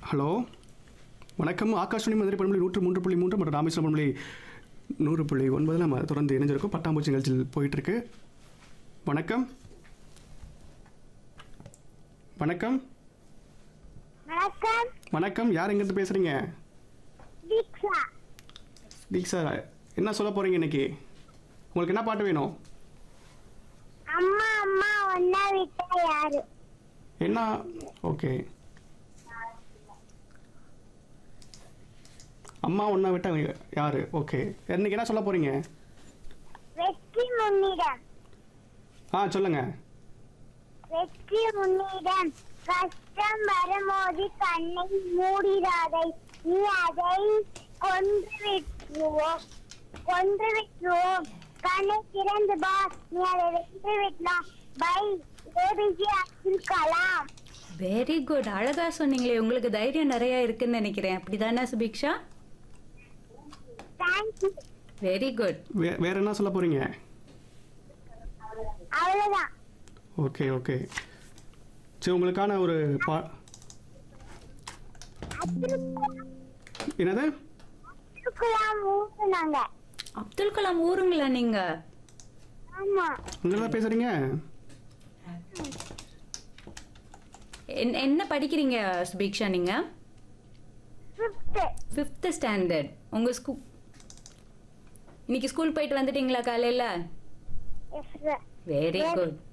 hello வணக்கம் ஆகாஷ்வாணி மதுரை பண்புலி நூற்று மூன்று புள்ளி மூன்று மற்றும் ராமேஸ்வரம் பண்புலி நூறு புள்ளி ஒன்பதில் நம்ம தொடர்ந்து இணைஞ்சிருக்கோம் பட்டாம்பூச்சி நிகழ்ச்சியில் போயிட்டுருக்கு வணக்கம் வணக்கம் வணக்கம் வணக்கம் யார் எங்கேருந்து பேசுகிறீங்க தீக்ஷா தீக்ஷா என்ன சொல்ல போகிறீங்க இன்னைக்கு உங்களுக்கு என்ன பாட்டு வேணும் அம்மா அம்மா ஒன்னா விட்டா யாரு என்ன ஓகே அம்மா ஒன்றா விட்டாங்க யார் ஓகே இன்னைக்கு என்ன சொல்ல போகிறீங்க வெற்றி முன்னிடம் ஆ சொல்லுங்க வெற்றி முன்னிடம் கஷ்டம் வரும்போது கண்ணை மூடிடாதை நீ அதை கொன்று விட்டுருவோம் கொன்று விட்டுருவோம் கண்ணை திறந்து பா நீ அதை வென்று விடலாம் by A P J Abdul Kalam very good அழகா சொன்னீங்களே உங்களுக்கு தைரியம் நிறைய இருக்குன்னு நினைக்கிறேன் அப்படிதானே சுபிக்ஷா தேங்க்யூ வெரி குட் வே வேற என்ன சொல்ல போகிறீங்க அவ்வளவுதான் ஓகே ஓகே சரி உங்களுக்கான ஒரு பா அப்துல் என்னது அப்துல் கலாம் ஊத்துனாங்க அப்துல் கலாம் ஊருங்களா நீங்க ஆமா உங்க தான் பேசுகிறீங்க என்ன- என்ன படிக்கிறீங்க சுபிக்ஷா நீங்க ஃபிஃப்த்து ஃபிஃப்த் ஸ்டாண்டர்ட் உங்க ஸ்கூ இன்னைக்கு ஸ்கூல் போயிட்டு வந்துட்டீங்களா காலையில எஸ் வெரி குட்